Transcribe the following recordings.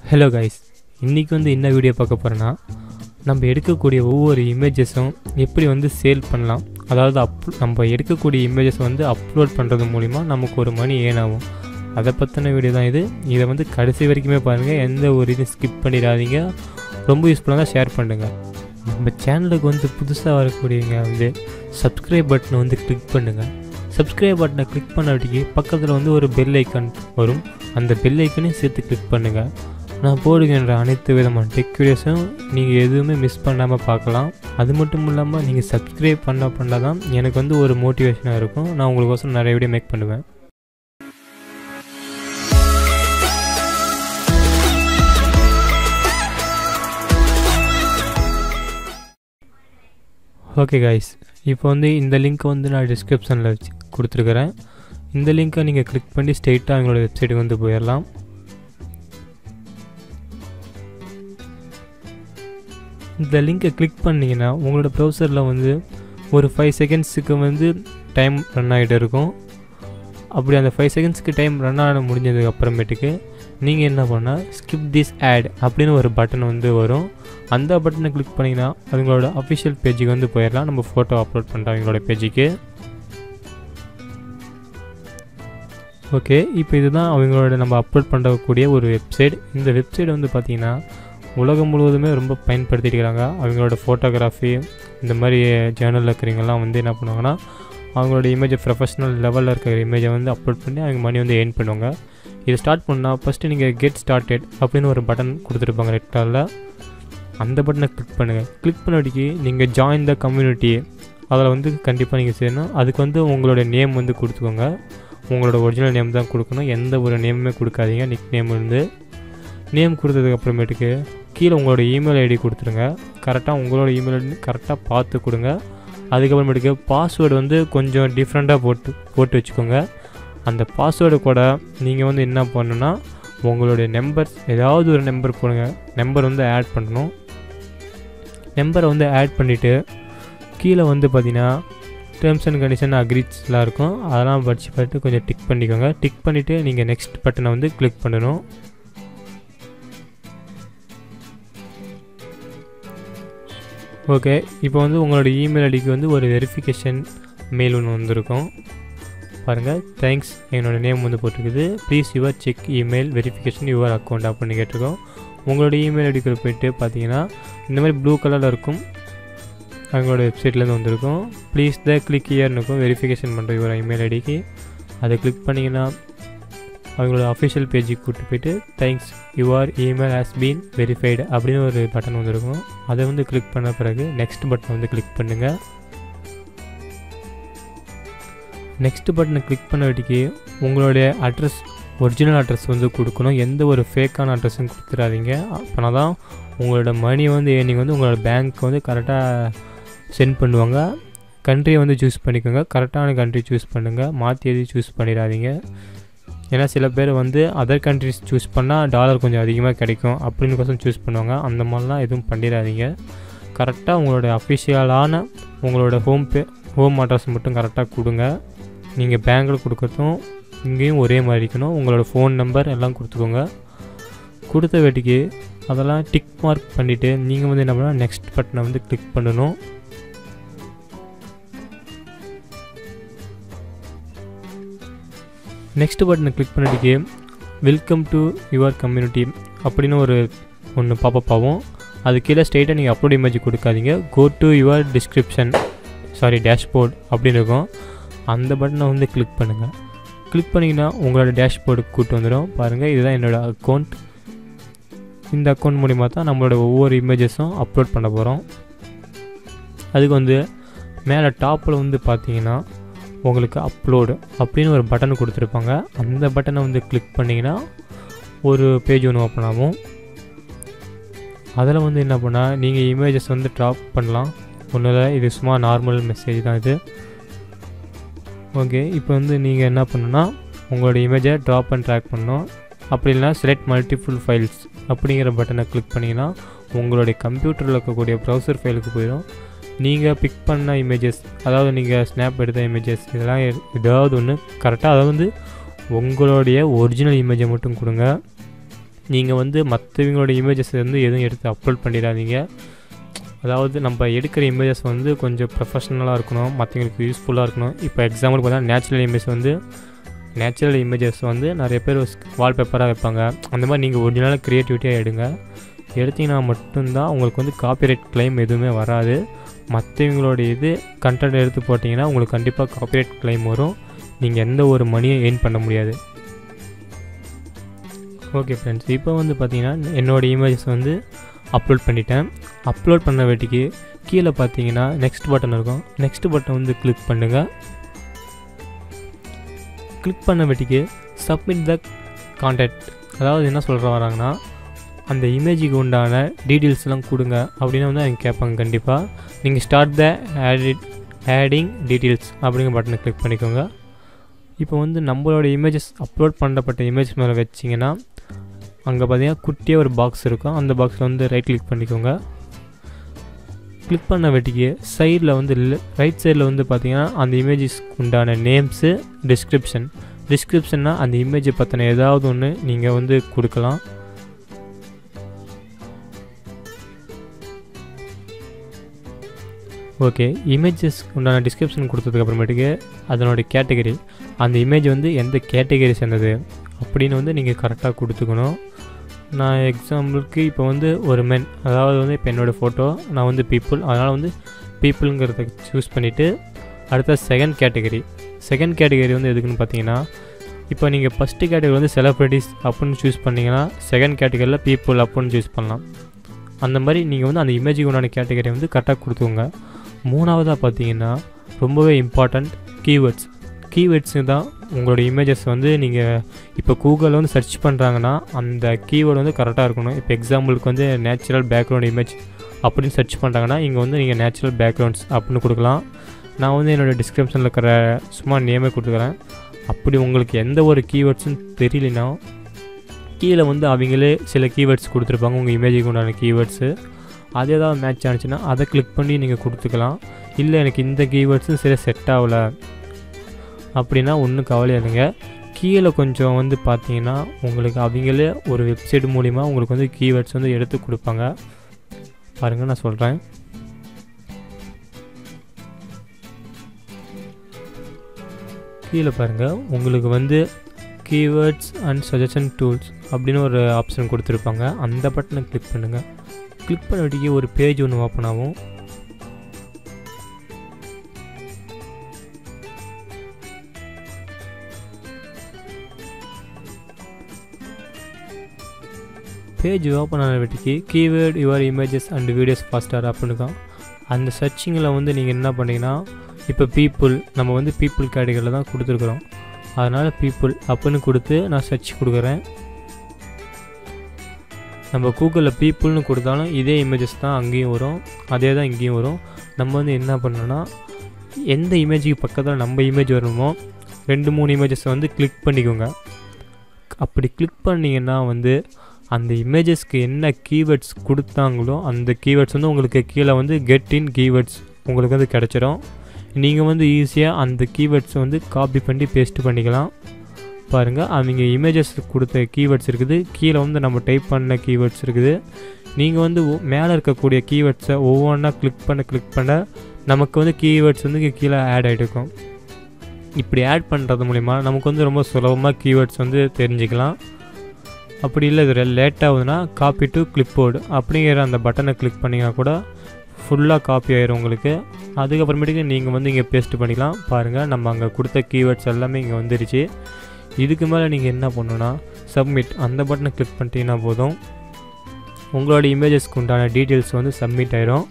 hello guys இன்றைக்கி வந்து என்ன வீடியோ பார்க்க போகிறேன்னா நம்ம எடுக்கக்கூடிய ஒவ்வொரு இமேஜஸும் எப்படி வந்து சேல் பண்ணலாம் அதாவது அப் நம்ம எடுக்கக்கூடிய இமேஜஸ் வந்து அப்லோட் பண்ணுறது மூலிமா நமக்கு ஒரு மணி ஏன் ஆகும் அதை பற்றின வீடியோ தான் இது இதை வந்து கடைசி வரைக்குமே பாருங்கள் எந்த ஒரு இதுவும் ஸ்கிப் பண்ணிடாதீங்க ரொம்ப யூஸ்ஃபுல்லாக தான் ஷேர் பண்ணுங்கள் நம்ம சேனலுக்கு வந்து புதுசாக வரக்கூடியவங்க வந்து சப்ஸ்கிரைப் பட்டனை வந்து கிளிக் பண்ணுங்கள் சப்ஸ்கிரைப் பட்டனை கிளிக் பண்ணாட்டிக்கு பக்கத்தில் வந்து ஒரு பெல் ஐக்கான் வரும் அந்த பெல் ஐக்கனையும் சேர்த்து கிளிக் பண்ணுங்கள் நான் போடுகின்ற அனைத்து விதமான டெக் வீடியோஸும் நீங்கள் எதுவுமே மிஸ் பண்ணாமல் பார்க்கலாம் அது மட்டும் இல்லாமல் நீங்கள் சப்ஸ்கிரைப் பண்ண பண்ண தான் எனக்கு வந்து ஒரு மோட்டிவேஷனாக இருக்கும் நான் உங்களுக்கோசரம் நிறைய வீடியோ மேக் பண்ணுவேன் ஓகே கைஸ் இப்போ வந்து இந்த லிங்க்கை வந்து நான் டிஸ்கிரிப்ஷனில் வச்சு கொடுத்துருக்குறேன் இந்த லிங்க்கை நீங்கள் கிளிக் பண்ணி ஸ்ட்ரெயிட்டாக எங்களோட வெப்சைட்டுக்கு வந்து போயிடலாம் இந்த லிங்கை கிளிக் பண்ணிங்கன்னா உங்களோட ப்ரௌசரில் வந்து ஒரு ஃபைவ் செகண்ட்ஸுக்கு வந்து டைம் ரன் ஆகிட்டு இருக்கும் அப்படி அந்த ஃபைவ் செகண்ட்ஸ்க்கு டைம் ரன் ஆன முடிஞ்சதுக்கு அப்புறமேட்டுக்கு நீங்கள் என்ன பண்ணால் ஸ்கிப் திஸ் ஆட் அப்படின்னு ஒரு பட்டன் வந்து வரும் அந்த பட்டனை கிளிக் பண்ணிங்கன்னா அவங்களோட அஃபிஷியல் பேஜுக்கு வந்து போயிடலாம் நம்ம ஃபோட்டோ அப்லோட் பண்ணுறோம் அவங்களோட பேஜுக்கு ஓகே இப்போ இதுதான் அவங்களோட நம்ம அப்லோட் பண்ணக்கூடிய ஒரு வெப்சைட் இந்த வெப்சைட் வந்து பார்த்திங்கன்னா உலகம் முழுவதுமே ரொம்ப பயன்படுத்திட்டு இருக்கிறாங்க அவங்களோட ஃபோட்டோகிராஃபி இந்த மாதிரி ஜேர்னலில் இருக்கிறவங்கலாம் வந்து என்ன பண்ணுவாங்கன்னா அவங்களோட இமேஜை ப்ரொஃபஷனல் லெவலில் இருக்கிற இமேஜை வந்து அப்லோட் பண்ணி அவங்க மணி வந்து ஏர்ன் பண்ணுவாங்க இது ஸ்டார்ட் பண்ணால் ஃபஸ்ட்டு நீங்கள் கெட் ஸ்டார்டட் அப்படின்னு ஒரு பட்டன் கொடுத்துருப்பாங்க ரெட் கலரில் அந்த பட்டனை கிளிக் பண்ணுங்கள் கிளிக் பண்ணடிக்கு நீங்கள் ஜாயின் த கம்யூனிட்டி அதில் வந்து கண்டிப்பாக நீங்கள் செய்யணும் அதுக்கு வந்து உங்களோட நேம் வந்து கொடுத்துக்கோங்க உங்களோட ஒரிஜினல் நேம் தான் கொடுக்கணும் எந்த ஒரு நேமுமே கொடுக்காதீங்க நிக் நேம் வந்து நேம் கொடுத்ததுக்கு அப்புறமேட்டுக்கு கீழே உங்களோட இமெயில் ஐடி கொடுத்துருங்க கரெக்டாக உங்களோட இமெயில் ஐடி கரெக்டாக பார்த்து கொடுங்க அதுக்கப்புறமேட்டுக்கு பாஸ்வேர்டு வந்து கொஞ்சம் டிஃப்ரெண்ட்டாக போட்டு போட்டு வச்சுக்கோங்க அந்த பாஸ்வேர்டு கூட நீங்கள் வந்து என்ன பண்ணணுன்னா உங்களுடைய நம்பர் ஏதாவது ஒரு நம்பர் போடுங்க நம்பர் வந்து ஆட் பண்ணணும் நம்பரை வந்து ஆட் பண்ணிவிட்டு கீழே வந்து பார்த்தீங்கன்னா டேர்ம்ஸ் அண்ட் கண்டிஷன் அக்ரிட்ஸ்லாம் இருக்கும் அதெல்லாம் படித்து பார்த்து கொஞ்சம் டிக் பண்ணிக்கோங்க டிக் பண்ணிவிட்டு நீங்கள் நெக்ஸ்ட் பட்டனை வந்து கிளிக் பண்ணணும் ஓகே இப்போ வந்து உங்களோட இமெயில் ஐடிக்கு வந்து ஒரு வெரிஃபிகேஷன் மெயில் ஒன்று வந்திருக்கும் பாருங்கள் தேங்க்ஸ் என்னோடய நேம் வந்து போட்டிருக்குது please your check email verification your account அப்படின்னு கேட்டிருக்கோம் உங்களோட இமெயில் ஐடிக்கு போயிட்டு பார்த்தீங்கன்னா இந்த மாதிரி ப்ளூ கலரில் இருக்கும் அவங்களோட வெப்சைட்லேருந்து வந்திருக்கும் ப்ளீஸ் த கிளிக் இயர்னு இருக்கும் வெரிஃபிகேஷன் பண்ணுற யுவர் இமெயில் ஐடிக்கு அதை கிளிக் பண்ணிங்கன்னா அவங்களோட அஃபிஷியல் பேஜுக்கு கூப்பிட்டு போயிட்டு thanks your email has been verified அப்படின்னு ஒரு பட்டன் வந்திருக்கும் அதை வந்து கிளிக் பண்ண பிறகு நெக்ஸ்ட் பட்டன் வந்து கிளிக் பண்ணுங்கள் நெக்ஸ்ட் பட்டனை கிளிக் பண்ண வட்டிக்கு உங்களுடைய அட்ரஸ் ஒரிஜினல் அட்ரஸ் வந்து கொடுக்கணும் எந்த ஒரு ஃபேக்கான அட்ரஸும் கொடுத்துடாதீங்க அப்போனா தான் உங்களோட மணி வந்து நீங்கள் வந்து உங்களோட பேங்க் வந்து கரெக்டாக சென்ட் பண்ணுவாங்க கண்ட்ரியை வந்து சூஸ் பண்ணிக்கோங்க கரெக்டான கண்ட்ரி சூஸ் பண்ணுங்கள் மாற்றி எதையும் சூஸ் பண்ணிடாதீங்க ஏன்னா சில பேர் வந்து அதர் கண்ட்ரிஸ் சூஸ் பண்ணால் டாலர் கொஞ்சம் அதிகமாக கிடைக்கும் அப்படின்னு கோசம் சூஸ் பண்ணுவாங்க அந்த மாதிரிலாம் எதுவும் பண்ணிடாதீங்க கரெக்டாக உங்களோட அஃபிஷியலான உங்களோட ஹோம் பே ஹோம் அட்ரஸ் மட்டும் கரெக்டாக கொடுங்க நீங்கள் பேங்கில் கொடுக்கறதும் இங்கேயும் ஒரே மாதிரி இருக்கணும் உங்களோட ஃபோன் நம்பர் எல்லாம் கொடுத்துக்கோங்க கொடுத்த வேட்டிக்கு அதெல்லாம் டிக் மார்க் பண்ணிவிட்டு நீங்கள் வந்து என்ன பண்ணால் நெக்ஸ்ட் பட்டனை வந்து கிளிக் பண்ணணும் நெக்ஸ்ட் பட்டனை கிளிக் பண்ணிட்டு வெல்கம் டு யுவர் கம்யூனிட்டி அப்படின்னு ஒரு ஒன்று பாப்பப் ஆகும் அது கீழே ஸ்ட்ரெயிட்டாக நீங்கள் அப்லோட் இமேஜ் கொடுக்காதீங்க go to your description sorry dashboard அப்படின்னு இருக்கும் அந்த பட்டனை வந்து கிளிக் பண்ணுங்கள் கிளிக் பண்ணிங்கன்னா உங்களோட டேஷ்போர்டுக்கு கூப்பிட்டு வந்துடும் பாருங்கள் இதுதான் என்னோடய அக்கௌண்ட் இந்த அக்கௌண்ட் மூலிமா தான் நம்மளோட ஒவ்வொரு இமேஜஸும் அப்லோட் பண்ண போகிறோம் அதுக்கு வந்து மேலே டாப்பில் வந்து பார்த்தீங்கன்னா உங்களுக்கு அப்லோடு அப்படின்னு ஒரு பட்டன் கொடுத்துருப்பாங்க அந்த பட்டனை வந்து கிளிக் பண்ணிங்கன்னா ஒரு பேஜ் ஒன்று ஓப்பன் ஆகும் அதில் வந்து என்ன பண்ணால் நீங்கள் இமேஜஸ் வந்து ட்ராப் பண்ணலாம் ஒன்றும் இல்லை இது சும்மா நார்மல் மெசேஜ் தான் இது ஓகே இப்போ வந்து நீங்கள் என்ன பண்ணுன்னா உங்களோட இமேஜை ட்ராப் அண்ட் ட்ராக் பண்ணணும் அப்படி இல்லைனா செலக்ட் மல்டிபிள் ஃபைல்ஸ் அப்படிங்கிற பட்டனை கிளிக் பண்ணிங்கன்னா உங்களுடைய கம்ப்யூட்டரில் இருக்கக்கூடிய ப்ரௌசர் ஃபைலுக்கு போயிடும் நீங்கள் பிக் பண்ண இமேஜஸ் அதாவது நீங்கள் ஸ்னாப் எடுத்த இமேஜஸ் இதெல்லாம் எ- ஏதாவது ஒன்று கரெக்டாக அதை வந்து உங்களுடைய ஒரிஜினல் இமேஜை மட்டும் கொடுங்க நீங்கள் வந்து மற்றவங்களோட இமேஜஸ் வந்து எதுவும் எடுத்து அப்லோட் பண்ணிடாதீங்க அதாவது நம்ம எடுக்கிற இமேஜஸ் வந்து கொஞ்சம் ப்ரொஃபஷ்னலாக இருக்கணும் மற்றவங்களுக்கு யூஸ்ஃபுல்லாக இருக்கணும் இப்போ எக்ஸாம்பிள் பார்த்தா நேச்சுரல் இமேஜ் வந்து நேச்சுரல் இமேஜஸ் வந்து நிறைய பேர் வால்பேப்பராக வைப்பாங்க அந்த மாதிரி நீங்கள் ஒரிஜினலாக க்ரியேட்டிவிட்டியாக எடுங்க எடுத்தீங்கன்னா மட்டும்தான் உங்களுக்கு வந்து காப்பிரைட் கிளைம் எதுவுமே வராது மற்றவங்களோட இது கண்டென்ட் எடுத்து போட்டிங்கன்னா உங்களுக்கு கண்டிப்பாக காப்பிரைட் கிளைம் வரும் நீங்கள் எந்த ஒரு மணியும் ஏர்ன் பண்ண முடியாது ஓகே ஃப்ரெண்ட்ஸ் இப்போ வந்து பார்த்தீங்கன்னா என்னோடய இமேஜஸ் வந்து அப்லோட் பண்ணிட்டேன் அப்லோட் பண்ண வேட்டிக்கு கீழே பார்த்தீங்கன்னா நெக்ஸ்ட் பட்டன் இருக்கும் நெக்ஸ்ட் பட்டன் வந்து கிளிக் பண்ணுங்கள் கிளிக் பண்ண வேட்டிக்கு சப்மிட் த கான்டாக்ட் அதாவது என்ன சொல்கிற வராங்கன்னா அந்த இமேஜுக்கு உண்டான டீட்டெயில்ஸ்லாம் கொடுங்க அப்படின்னு வந்து அவங்க கேட்பாங்க கண்டிப்பாக நீங்கள் start the audit adding details அப்படிங்கிற பட்டனை கிளிக் பண்ணிக்கோங்க இப்போ வந்து நம்மளோட இமேஜஸ் அப்லோட் பண்ணப்பட்ட இமேஜ் மேலே வச்சிங்கன்னா அங்கே பார்த்தீங்கன்னா குட்டியாக ஒரு பாக்ஸ் இருக்கும் அந்த பாக்ஸில் வந்து ரைட் கிளிக் பண்ணிக்கோங்க கிளிக் பண்ண வெட்டிக்கு சைடில் வந்து ரைட் சைடில் வந்து பார்த்தீங்கன்னா அந்த இமேஜஸ் உண்டான நேம்ஸு டிஸ்கிரிப்ஷன் டிஸ்கிரிப்ஷன்னா அந்த இமேஜை பற்றின ஏதாவது ஒன்று நீங்கள் வந்து கொடுக்கலாம் ஓகே இமேஜஸ் உண்டான டிஸ்கிரிப்ஷன் கொடுத்ததுக்கு அப்புறமேட்டுக்கு அதனோட கேட்டகரி அந்த இமேஜ் வந்து எந்த கேட்டகரி சேர்ந்தது அப்படின்னு வந்து நீங்கள் கரெக்டாக கொடுத்துக்கணும் நான் எக்ஸாம்பிளுக்கு இப்போ வந்து ஒரு மென் அதாவது வந்து இப்போ என்னோடய ஃபோட்டோ நான் வந்து பீப்புள் அதனால் வந்து பீப்புளுங்கிறத சூஸ் பண்ணிவிட்டு அடுத்த செகண்ட் கேட்டகரி செகண்ட் கேட்டகரி வந்து எதுக்குன்னு பார்த்தீங்கன்னா இப்போ நீங்கள் ஃபஸ்ட்டு கேட்டகரி வந்து செலிப்ரிட்டிஸ் அப்படின்னு சூஸ் பண்ணிங்கன்னா செகண்ட் கேட்டகரியில் பீப்புள் அப்படின்னு சூஸ் பண்ணலாம் அந்த மாதிரி நீங்கள் வந்து அந்த இமேஜுக்கு உண்டான கேட்டகரி வந்து கரெக்டாக கொடுத்துக்கோங்க மூணாவதாக பார்த்தீங்கன்னா ரொம்பவே இம்பார்ட்டண்ட் கீவேர்ட்ஸ் கீவேர்ட்ஸு தான் உங்களோட இமேஜஸ் வந்து நீங்கள் இப்போ கூகுளில் வந்து சர்ச் பண்ணுறாங்கன்னா அந்த கீவேர்டு வந்து கரெக்டாக இருக்கணும் இப்போ எக்ஸாம்பிளுக்கு வந்து நேச்சுரல் பேக்ரவுண்ட் இமேஜ் அப்படின்னு சர்ச் பண்ணுறாங்கன்னா இங்கே வந்து நீங்கள் நேச்சுரல் பேக்ரவுண்ட்ஸ் அப்படின்னு கொடுக்கலாம் நான் வந்து என்னோடய டிஸ்கிரிப்ஷனில் இருக்கிற சும்மா நேமே கொடுத்துக்கிறேன் அப்படி உங்களுக்கு எந்த ஒரு கீவேர்ட்ஸும் தெரியலனா கீழே வந்து அவங்களே சில கீவேர்ட்ஸ் கொடுத்துருப்பாங்க உங்கள் இமேஜுக்கு உண்டான கீவேர்ட்ஸு அது ஏதாவது மேட்ச் ஆனிச்சுன்னா அதை கிளிக் பண்ணி நீங்கள் கொடுத்துக்கலாம் இல்லை எனக்கு இந்த கீவேர்ட்ஸும் சரி செட் ஆகலை அப்படின்னா ஒன்றும் கவலை இல்லைங்க கீழே கொஞ்சம் வந்து பார்த்தீங்கன்னா உங்களுக்கு அவங்களே ஒரு வெப்சைட் மூலிமா உங்களுக்கு வந்து கீவேர்ட்ஸ் வந்து எடுத்து கொடுப்பாங்க பாருங்கள் நான் சொல்கிறேன் கீழே பாருங்கள் உங்களுக்கு வந்து கீவேர்ட்ஸ் அண்ட் சஜஷன் டூல்ஸ் அப்படின்னு ஒரு ஆப்ஷன் கொடுத்துருப்பாங்க அந்த பட்டனை கிளிக் பண்ணுங்கள் கிளிக் பண்ண வேண்டிய ஒரு பேஜ் ஒன்று ஓப்பன் ஆகும் பேஜ் ஓப்பன் ஆன வெட்டிக்கு keyword your images and videos faster அப்படின்னு தான் அந்த சர்ச்சிங்கில் வந்து நீங்கள் என்ன பண்ணீங்கன்னா இப்போ பீப்புள் நம்ம வந்து பீப்புள் கேட்டகரியில் தான் கொடுத்துருக்குறோம் அதனால் பீப்புள் அப்படின்னு கொடுத்து நான் சர்ச் கொடுக்குறேன் நம்ம கூகுளில் பீப்புள்னு கொடுத்தாலும் இதே இமேஜஸ் தான் அங்கேயும் வரும் அதே தான் இங்கேயும் வரும் நம்ம வந்து என்ன பண்ணோன்னா எந்த இமேஜுக்கு பக்கத்தில் நம்ம இமேஜ் வரணுமோ ரெண்டு மூணு இமேஜஸை வந்து கிளிக் பண்ணிக்கோங்க அப்படி கிளிக் பண்ணிங்கன்னா வந்து அந்த இமேஜஸ்க்கு என்ன கீவேர்ட்ஸ் கொடுத்தாங்களோ அந்த கீவேர்ட்ஸ் வந்து உங்களுக்கு கீழே வந்து கெட் இன் கீவேர்ட்ஸ் உங்களுக்கு வந்து கிடச்சிரும் நீங்கள் வந்து ஈஸியாக அந்த கீவேர்ட்ஸை வந்து காப்பி பண்ணி பேஸ்ட் பண்ணிக்கலாம் பாருங்கள் அவங்க இமேஜஸ் கொடுத்த கீவேர்ட்ஸ் இருக்குது கீழே வந்து நம்ம டைப் பண்ண கீவேர்ட்ஸ் இருக்குது நீங்கள் வந்து மேலே இருக்கக்கூடிய கீவேர்ட்ஸை ஒவ்வொன்றா கிளிக் பண்ண கிளிக் பண்ண நமக்கு வந்து கீவேர்ட்ஸ் வந்து கீழே ஆட் ஆகிருக்கும் இப்படி ஆட் பண்ணுறது மூலிமா நமக்கு வந்து ரொம்ப சுலபமாக கீவேர்ட்ஸ் வந்து தெரிஞ்சுக்கலாம் அப்படி இல்லை இது லேட் ஆகுதுன்னா காப்பி டு கிளிப்போர்டு அப்படிங்கிற அந்த பட்டனை கிளிக் பண்ணிங்கன்னா கூட ஃபுல்லாக காப்பி ஆயிரும் உங்களுக்கு அதுக்கப்புறமேட்டுக்கு நீங்கள் வந்து இங்கே பேஸ்ட் பண்ணிக்கலாம் பாருங்கள் நம்ம அங்கே கொடுத்த கீவேர்ட்ஸ் எல்லாமே இங்கே வந்துருச்சு இதுக்கு மேலே நீங்கள் என்ன பண்ணணுன்னா சப்மிட் அந்த பட்டனை கிளிக் பண்ணிட்டீங்கன்னா போதும் உங்களோட இமேஜஸ்க்கு உண்டான டீட்டெயில்ஸ் வந்து சப்மிட் ஆயிரும்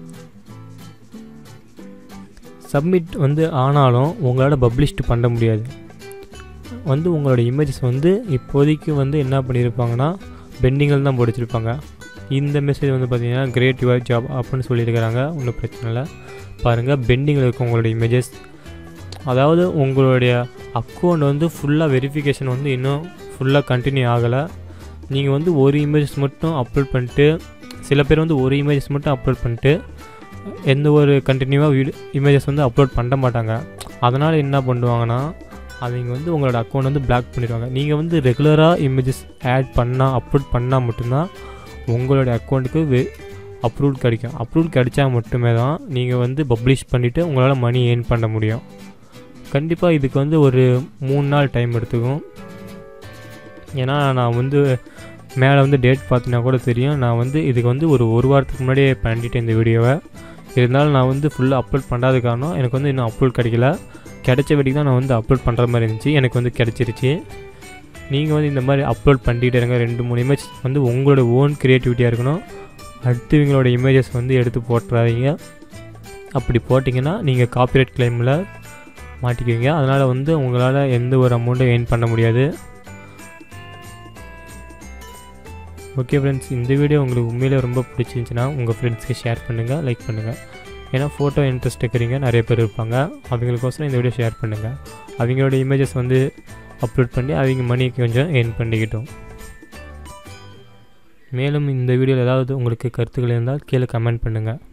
சப்மிட் வந்து ஆனாலும் உங்களால் பப்ளிஷ்ட் பண்ண முடியாது வந்து உங்களோட இமேஜஸ் வந்து இப்போதைக்கு வந்து என்ன பண்ணியிருப்பாங்கன்னா பெண்டிங்கில் தான் போடிச்சிருப்பாங்க இந்த மெசேஜ் வந்து பார்த்தீங்கன்னா கிரேட் யுவர் ஜாப் அப்படின்னு சொல்லியிருக்கிறாங்க ஒன்றும் பிரச்சனை இல்லை பாருங்கள் பெண்டிங்கில் இருக்கும் உங்களோட இமேஜஸ் அதாவது உங்களுடைய அக்கௌண்ட் வந்து ஃபுல்லாக வெரிஃபிகேஷன் வந்து இன்னும் ஃபுல்லாக கண்டினியூ ஆகலை நீங்கள் வந்து ஒரு இமேஜஸ் மட்டும் அப்லோட் பண்ணிட்டு சில பேர் வந்து ஒரு இமேஜஸ் மட்டும் அப்லோட் பண்ணிட்டு எந்த ஒரு கண்டினியூவாக வீடியோ இமேஜஸ் வந்து அப்லோட் பண்ண மாட்டாங்க அதனால் என்ன பண்ணுவாங்கன்னா அவங்க வந்து உங்களோட அக்கௌண்ட் வந்து பிளாக் பண்ணிடுவாங்க நீங்கள் வந்து ரெகுலராக இமேஜஸ் ஆட் பண்ணால் அப்லோட் பண்ணால் மட்டும்தான் உங்களோட அக்கௌண்ட்டுக்கு வே அப்ரூவல் கிடைக்கும் அப்ரூவல் கிடைச்சா மட்டுமே தான் நீங்கள் வந்து பப்ளிஷ் பண்ணிவிட்டு உங்களால் மணி ஏர்ன் பண்ண முடியும் கண்டிப்பாக இதுக்கு வந்து ஒரு மூணு நாள் டைம் எடுத்துக்கும் ஏன்னா நான் வந்து மேலே வந்து டேட் பார்த்தீங்கன்னா கூட தெரியும் நான் வந்து இதுக்கு வந்து ஒரு ஒரு வாரத்துக்கு முன்னாடியே பண்ணிட்டேன் இந்த வீடியோவை இருந்தாலும் நான் வந்து ஃபுல்லாக அப்லோட் பண்ணாத காரணம் எனக்கு வந்து இன்னும் அப்லோட் கிடைக்கல கிடைச்ச வரைக்கும் தான் நான் வந்து அப்லோட் பண்ணுற மாதிரி இருந்துச்சு எனக்கு வந்து கிடச்சிருச்சு நீங்கள் வந்து இந்த மாதிரி அப்லோட் பண்ணிகிட்டே இருங்க ரெண்டு மூணு இமேஜ் வந்து உங்களோட ஓன் க்ரியேட்டிவிட்டியாக இருக்கணும் அடுத்தவங்களோட இமேஜஸ் வந்து எடுத்து போட்டுறாதீங்க அப்படி போட்டிங்கன்னா நீங்கள் காப்பிரைட் கிளைமில் மாட்டிக்குவீங்க அதனால் வந்து உங்களால் எந்த ஒரு அமௌண்ட்டும் ஏர்ன் பண்ண முடியாது ஓகே ஃப்ரெண்ட்ஸ் இந்த வீடியோ உங்களுக்கு உண்மையிலே ரொம்ப பிடிச்சிருந்துச்சின்னா உங்கள் ஃப்ரெண்ட்ஸ்க்கு ஷேர் பண்ணுங்கள் லைக் பண்ணுங்கள் ஏன்னா ஃபோட்டோ இன்ட்ரெஸ்ட் இருக்கிறீங்க நிறைய பேர் இருப்பாங்க அவங்களுக்கோசரம் இந்த வீடியோ ஷேர் பண்ணுங்கள் அவங்களோட இமேஜஸ் வந்து அப்லோட் பண்ணி அவங்க மணி கொஞ்சம் ஏர்ன் பண்ணிக்கிட்டோம் மேலும் இந்த வீடியோவில் ஏதாவது உங்களுக்கு கருத்துக்கள் இருந்தால் கீழே கமெண்ட் பண்ணுங்கள்